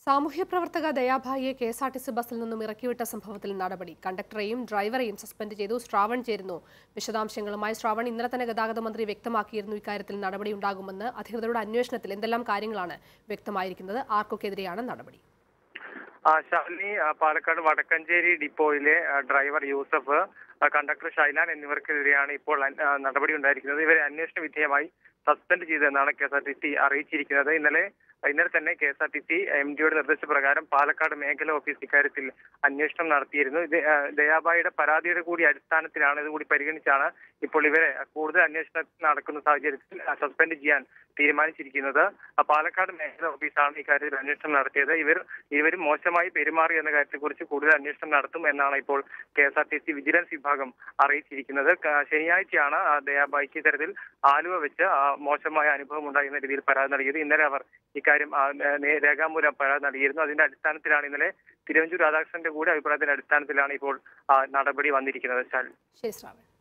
സാമൂഹ്യ പ്രവർത്തക ദയാഭായിയെ K S R T C ബസ്സിൽ നിന്നും ഇറക്കിവിട്ട സംഭവത്തിൽ നടപടി കണ്ടക്ടറെയും ഡ്രൈവറെയും സസ്പെൻഡ് ചെയ്തു ശ്രാവൺ ചേരുന്നു വിശദാംശങ്ങളുമായി ശ്രാവൺ ഇന്നലെ തന്നെ ഗതാഗത മന്ത്രി വ്യക്തമാക്കിയിരുന്നു ഇക്കാര്യത്തിൽ നടപടി ഉണ്ടാകുമെന്ന് അധികൃതരുടെ അന്വേഷണത്തിൽ എന്തെല്ലാം കാര്യങ്ങളാണ് വ്യക്തമായിരിക്കുന്നത് ആർക്കൊക്കെതിരെയാണ് നടപടി ആ, ശാലിനി ആ, പാലക്കാട് വടക്കഞ്ചേരി ഡിപ്പോയിലെ ആ, ഡ്രൈവർ യൂസഫ് ആ, കണ്ടക്ടർ ഷൈലാൻ എന്നിവർക്കെതിരെയാണ് ഇപ്പോൾ അൻ- ആ, നടപടി ഉണ്ടായിരിക്കുന്നത് ഇവരെ അന്വേഷണ വിധേയമായി സസ്പെൻഡ് ചെയ്തതെന്നാണ് K S R T C അറിയിച്ചിരിക്കുന്നത് ഇന്നലെ ഇന്നലെ തന്നെ K S R T C M ഡിയുടെ നിർദ്ദേശപ്രകാരം പാലക്കാട് മേഖല ഓഫീസ് ഇക്കാര്യത്തിൽ അന്വേഷണം നടത്തിയിരുന്നു ഇത് ആ, ദയാബായിയുടെ പരാതിയുടെ കൂടി അടിസ്ഥാനത്തിലാണ് ഇത് കൂടി പരിഗണിച്ചാണ് ഇപ്പോൾ ഇവരെ കൂടുതൽ അന്വേഷണം നടക്കുന്ന സാഹചര്യത്തിൽ ആ, സസ്പെൻഡ് ചെയ്യാൻ തീരുമാനിച്ചിരിക്കുന്നത് ആ, പാലക്കാട് മേഖല ഓഫീസാണ് ഇക്കാര്യത്തിൽ അന്വേഷണം നടത്തിയത് ഇവർ ഇവർ മോശമായി പെരുമാറി എന്ന കാര്യത്തെക്കുറിച്ച് കൂടുതൽ അന്വേഷണം നടത്തും എന്നാണ് ഇപ്പോൾ K S R T C vigilance വിഭാഗം അറിയിച്ചിരിക്കുന്നത് ക- ശനിയാഴ്ചയാണ് ആ ദയാബായിക്ക് ഇത്തരത്തിൽ ആലുവ വെച്ച് ആ, മോശമായ അനുഭവം ഉണ്ടായി എന്ന രീതിയിൽ പരാതി നൽകിയത് ഇന്നലെ അവർ ഇക്കാര്യം ആ, നേ- രേഖാമൂലം പരാതി നൽകിയിരുന്നു അതിന്റെ അടിസ്ഥാനത്തിലാണ് ഇന്നലെ തിരുവഞ്ചൂർ രാധാകൃഷ്ണന്റെ കൂടെ അഭിപ്രായത്തിന്റെ അടിസ്ഥാനത്തിലാണ് ഇപ്പോൾ ആ, നടപടി വന്നിരിക്കുന്നത് ശാൽ ശരി ശ്രാവൺ